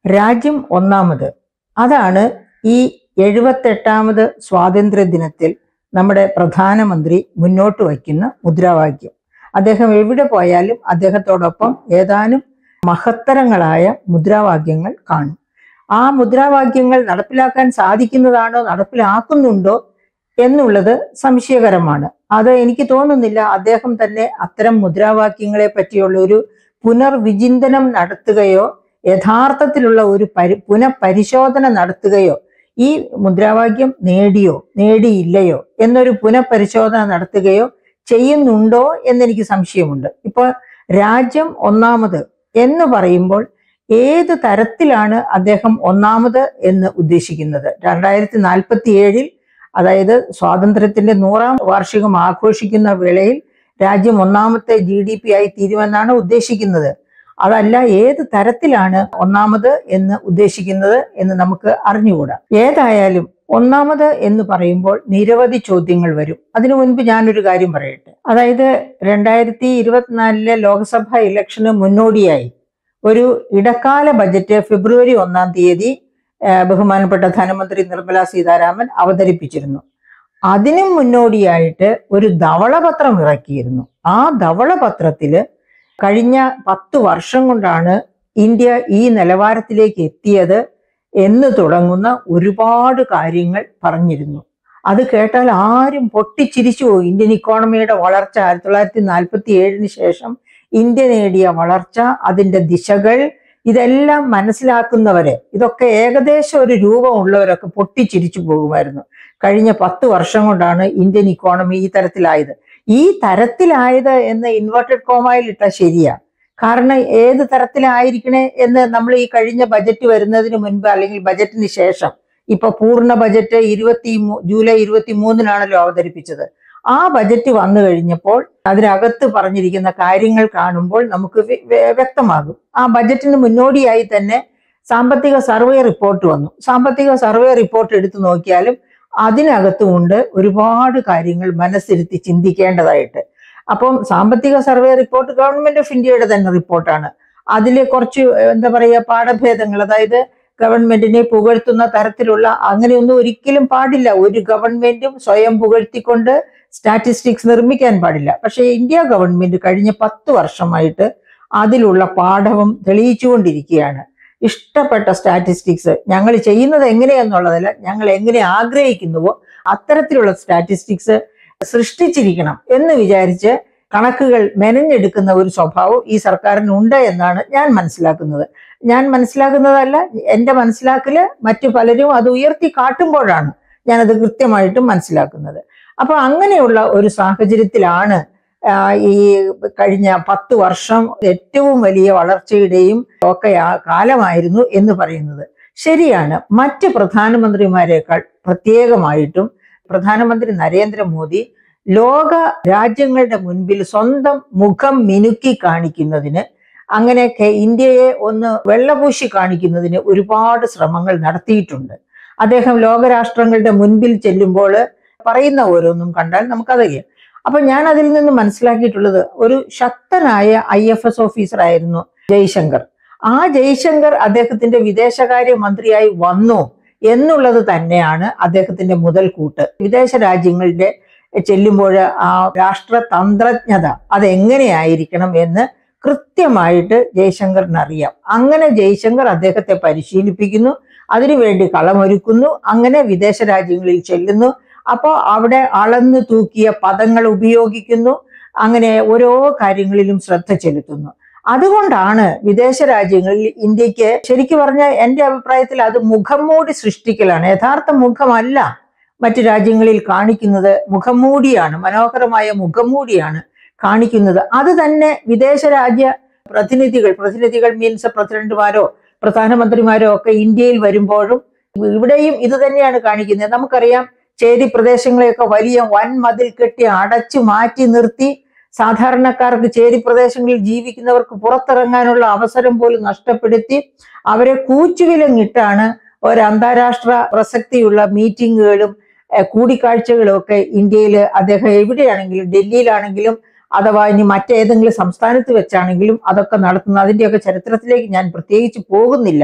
രാജ്യം ഒന്നാമത് അതാണ് ഈ എഴുപത്തെട്ടാമത് സ്വാതന്ത്ര്യ ദിനത്തിൽ നമ്മുടെ പ്രധാനമന്ത്രി മുന്നോട്ട് വയ്ക്കുന്ന മുദ്രാവാക്യം അദ്ദേഹം എവിടെ പോയാലും അദ്ദേഹത്തോടൊപ്പം ഏതാനും മഹത്തരങ്ങളായ മുദ്രാവാക്യങ്ങൾ കാണും ആ മുദ്രാവാക്യങ്ങൾ നടപ്പിലാക്കാൻ സാധിക്കുന്നതാണോ നടപ്പിലാക്കുന്നുണ്ടോ എന്നുള്ളത് സംശയകരമാണ് അത് എനിക്ക് തോന്നുന്നില്ല അദ്ദേഹം തന്നെ അത്തരം മുദ്രാവാക്യങ്ങളെ പറ്റിയുള്ള ഒരു പുനർവിചിന്തനം നടത്തുകയോ യഥാർത്ഥത്തിലുള്ള ഒരു പരി പുനഃപരിശോധന നടത്തുകയോ ഈ മുദ്രാവാക്യം നേടിയോ നേടിയില്ലയോ എന്നൊരു പുനഃപരിശോധന നടത്തുകയോ ചെയ്യുന്നുണ്ടോ എന്നെനിക്ക് സംശയമുണ്ട് ഇപ്പോൾ രാജ്യം ഒന്നാമത് എന്ന് പറയുമ്പോൾ ഏത് തരത്തിലാണ് അദ്ദേഹം ഒന്നാമത് എന്ന് ഉദ്ദേശിക്കുന്നത് രണ്ടായിരത്തി നാൽപ്പത്തി ഏഴിൽ അതായത് സ്വാതന്ത്ര്യത്തിന്റെ നൂറാം വാർഷികം ആഘോഷിക്കുന്ന വേളയിൽ രാജ്യം ഒന്നാമത്തെ ജി ഡി പി ആയി തീരുമെന്നാണ് ഉദ്ദേശിക്കുന്നത് അതല്ല ഏത് തരത്തിലാണ് ഒന്നാമത് എന്ന് ഉദ്ദേശിക്കുന്നത് എന്ന് നമുക്ക് അറിഞ്ഞുകൂടാ ഏതായാലും ഒന്നാമത് എന്ന് പറയുമ്പോൾ നിരവധി ചോദ്യങ്ങൾ വരും അതിനു മുൻപ് ഞാനൊരു കാര്യം പറയട്ടെ അതായത് രണ്ടായിരത്തി ഇരുപത്തിനാലിലെ ലോക്സഭാ ഇലക്ഷന് മുന്നോടിയായി ഒരു ഇടക്കാല ബജറ്റ് ഫെബ്രുവരി ഒന്നാം തീയതി ഏഹ്, ബഹുമാനപ്പെട്ട ധനമന്ത്രി നിർമ്മല സീതാരാമൻ അവതരിപ്പിച്ചിരുന്നു അതിനും മുന്നോടിയായിട്ട് ഒരു ധവളപത്രം ഇറക്കിയിരുന്നു ആ ധവളപത്രത്തില് കഴിഞ്ഞ പത്ത് വർഷം കൊണ്ടാണ് ഇന്ത്യ ഈ നിലവാരത്തിലേക്ക് എത്തിയത് എന്ന് തുടങ്ങുന്ന ഒരുപാട് കാര്യങ്ങൾ പറഞ്ഞിരുന്നു അത് കേട്ടാൽ ആരും പൊട്ടിച്ചിരിച്ചു പോകും ഇന്ത്യൻ ഇക്കോണമിയുടെ വളർച്ച ആയിരത്തി തൊള്ളായിരത്തി നാൽപ്പത്തി ഏഴിന് ശേഷം ഇന്ത്യ നേടിയ വളർച്ച അതിന്റെ ദിശകൾ ഇതെല്ലാം മനസ്സിലാക്കുന്നവരെ ഇതൊക്കെ ഏകദേശം ഒരു രൂപമുള്ളവരൊക്കെ പൊട്ടിച്ചിരിച്ചു പോകുമായിരുന്നു കഴിഞ്ഞ പത്ത് വർഷം കൊണ്ടാണ് ഇന്ത്യൻ ഇക്കോണമി ഈ തരത്തിലായത് ഈ തരത്തിലായത് എന്ന് ഇൻവെർട്ടഡ് കോമയിൽ ഇട്ട ശരിയാ കാരണം ഏത് തരത്തിലായിരിക്കണേ എന്ന് നമ്മൾ ഈ കഴിഞ്ഞ ബജറ്റ് വരുന്നതിന് മുൻപ് അല്ലെങ്കിൽ ബജറ്റിന് ശേഷം ഇപ്പൊ പൂർണ്ണ ബജറ്റ് ഇരുപത്തി മൂ- ജൂലൈ ഇരുപത്തി മൂന്നിനാണല്ലോ അവതരിപ്പിച്ചത് ആ ബജറ്റ് വന്നു കഴിഞ്ഞപ്പോൾ അതിനകത്ത് പറഞ്ഞിരിക്കുന്ന കാര്യങ്ങൾ കാണുമ്പോൾ നമുക്ക് വ്യ- വ്യ- വ്യക്തമാകും ആ ബജറ്റിന് മുന്നോടിയായി തന്നെ സാമ്പത്തിക സർവേ റിപ്പോർട്ട് വന്നു സാമ്പത്തിക സർവേ റിപ്പോർട്ട് എടുത്തു നോക്കിയാലും അതിനകത്തുമുണ്ട് ഒരുപാട് കാര്യങ്ങൾ മനസ്സിരുത്തി ചിന്തിക്കേണ്ടതായിട്ട് അപ്പം സാമ്പത്തിക സർവേ റിപ്പോർട്ട് ഗവൺമെന്റ് ഓഫ് ഇന്ത്യയുടെ തന്നെ റിപ്പോർട്ടാണ് അതിൽ കുറച്ച് എന്താ പറയുക പാഠഭേദങ്ങൾ അതായത് ഗവൺമെന്റിനെ പുകഴ്ത്തുന്ന തരത്തിലുള്ള അങ്ങനെയൊന്നും ഒരിക്കലും പാടില്ല ഒരു ഗവൺമെന്റും സ്വയം പുകഴ്ത്തിക്കൊണ്ട് സ്റ്റാറ്റിസ്റ്റിക്സ് നിർമ്മിക്കാൻ പാടില്ല പക്ഷേ ഇന്ത്യ ഗവൺമെന്റ് കഴിഞ്ഞ പത്ത് വർഷമായിട്ട് അതിലുള്ള പാഠവും തെളിയിച്ചുകൊണ്ടിരിക്കുകയാണ് ഇഷ്ടപ്പെട്ട സ്റ്റാറ്റിസ്റ്റിക്സ് ഞങ്ങൾ ചെയ്യുന്നത് എങ്ങനെയെന്നുള്ളതല്ല ഞങ്ങൾ എങ്ങനെ ആഗ്രഹിക്കുന്നുവോ അത്തരത്തിലുള്ള സ്റ്റാറ്റിസ്റ്റിക്സ് സൃഷ്ടിച്ചിരിക്കണം എന്ന് വിചാരിച്ച് കണക്കുകൾ മെനഞ്ഞെടുക്കുന്ന ഒരു സ്വഭാവം ഈ സർക്കാരിനുണ്ട് എന്നാണ് ഞാൻ മനസ്സിലാക്കുന്നത് ഞാൻ മനസ്സിലാക്കുന്നതല്ല എൻ്റെ മനസ്സിലാക്കല് മറ്റു പലരും അത് ഉയർത്തി കാട്ടുമ്പോഴാണ് ഞാനത് കൃത്യമായിട്ടും മനസ്സിലാക്കുന്നത് അപ്പൊ അങ്ങനെയുള്ള ഒരു സാഹചര്യത്തിലാണ് ആ, ഈ കഴിഞ്ഞ പത്ത് വർഷം ഏറ്റവും വലിയ വളർച്ചയുടെയും ഒക്കെ ആ കാലമായിരുന്നു എന്ന് പറയുന്നത് ശരിയാണ് മറ്റ് പ്രധാനമന്ത്രിമാരെക്കാൾ പ്രത്യേകമായിട്ടും പ്രധാനമന്ത്രി നരേന്ദ്രമോദി ലോക രാജ്യങ്ങളുടെ മുൻപിൽ സ്വന്തം മുഖം മിനുക്കി കാണിക്കുന്നതിന് അങ്ങനെ കെ- ഇന്ത്യയെ ഒന്ന് വെള്ളപൂശി കാണിക്കുന്നതിന് ഒരുപാട് ശ്രമങ്ങൾ നടത്തിയിട്ടുണ്ട് അദ്ദേഹം ലോകരാഷ്ട്രങ്ങളുടെ മുൻപിൽ ചെല്ലുമ്പോൾ പറയുന്ന ഓരോന്നും കണ്ടാൽ നമുക്കതറിയാം അപ്പൊ ഞാൻ അതിൽ നിന്ന് മനസ്സിലാക്കിയിട്ടുള്ളത് ഒരു ശക്തനായ ഐ എഫ് എസ് ഓഫീസർ ആയിരുന്നു ജയശങ്കർ ആ ജയശങ്കർ അദ്ദേഹത്തിന്റെ വിദേശകാര്യ മന്ത്രിയായി വന്നു എന്നുള്ളത് തന്നെയാണ് അദ്ദേഹത്തിന്റെ മുതൽക്കൂട്ട് വിദേശ രാജ്യങ്ങളുടെ ചെല്ലുമ്പോൾ ആ രാഷ്ട്രതന്ത്രജ്ഞത അതെങ്ങനെയായിരിക്കണം എന്ന് കൃത്യമായിട്ട് ജയശങ്കറിന് അറിയാം അങ്ങനെ ജയശങ്കർ അദ്ദേഹത്തെ പരിശീലിപ്പിക്കുന്നു അതിനുവേണ്ടി കളമൊരുക്കുന്നു അങ്ങനെ വിദേശ രാജ്യങ്ങളിൽ ചെല്ലുന്നു അപ്പോൾ അവിടെ അളന്നു തൂക്കിയ പദങ്ങൾ ഉപയോഗിക്കുന്നു അങ്ങനെ ഓരോ കാര്യങ്ങളിലും ശ്രദ്ധ ചെലുത്തുന്നു അതുകൊണ്ടാണ് വിദേശ രാജ്യങ്ങളിൽ ഇന്ത്യക്ക് ശരിക്കു പറഞ്ഞാൽ എൻ്റെ അഭിപ്രായത്തിൽ അത് മുഖംമൂടി സൃഷ്ടിക്കലാണ് യഥാർത്ഥ മുഖമല്ല മറ്റു രാജ്യങ്ങളിൽ കാണിക്കുന്നത് മുഖംമൂടിയാണ് മനോഹരമായ മുഖംമൂടിയാണ് കാണിക്കുന്നത് അത് തന്നെ വിദേശ രാജ്യ പ്രതിനിധികൾ പ്രതിനിധികൾ മീൻസ് പ്രസിഡന്റുമാരോ പ്രധാനമന്ത്രിമാരോ ഒക്കെ ഇന്ത്യയിൽ വരുമ്പോഴും ഇവിടെയും ഇത് തന്നെയാണ് കാണിക്കുന്നത് നമുക്കറിയാം ചേരി പ്രദേശങ്ങളെയൊക്കെ വലിയ വൻ മതിൽ കെട്ടി അടച്ചു മാറ്റി നിർത്തി സാധാരണക്കാർക്ക് ചേരി പ്രദേശങ്ങളിൽ ജീവിക്കുന്നവർക്ക് പുറത്തിറങ്ങാനുള്ള അവസരം പോലും നഷ്ടപ്പെടുത്തി അവരെ കൂച്ചുവിലങ്ങിട്ടാണ് ഒരു അന്താരാഷ്ട്ര പ്രസക്തിയുള്ള മീറ്റിങ്ങുകളും ഏഹ് കൂടിക്കാഴ്ചകളും ഒക്കെ ഇന്ത്യയിൽ അദ്ദേഹം എവിടെയാണെങ്കിലും ഡൽഹിയിലാണെങ്കിലും അഥവാ ഇനി മറ്റേതെങ്കിലും സംസ്ഥാനത്ത് വെച്ചാണെങ്കിലും അതൊക്കെ നടത്തുന്നു അതിന്റെയൊക്കെ ചരിത്രത്തിലേക്ക് ഞാൻ പ്രത്യേകിച്ച് പോകുന്നില്ല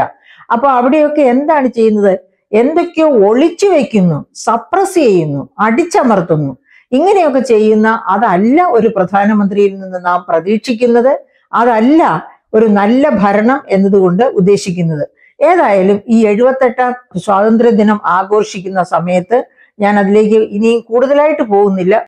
അപ്പൊ അവിടെയൊക്കെ എന്താണ് ചെയ്യുന്നത് എന്തൊക്കെയോ ഒളിച്ചു വെക്കുന്നു സപ്രസ് ചെയ്യുന്നു അടിച്ചമർത്തുന്നു ഇങ്ങനെയൊക്കെ ചെയ്യുന്ന അതല്ല ഒരു പ്രധാനമന്ത്രിയിൽ നിന്ന് നാം പ്രതീക്ഷിക്കുന്നത് അതല്ല ഒരു നല്ല ഭരണം എന്നതുകൊണ്ട് ഉദ്ദേശിക്കുന്നത് ഏതായാലും ഈ എഴുപത്തെട്ടാം സ്വാതന്ത്ര്യ ദിനം ആഘോഷിക്കുന്ന സമയത്ത് ഞാൻ അതിലേക്ക് ഇനിയും കൂടുതലായിട്ട് പോകുന്നില്ല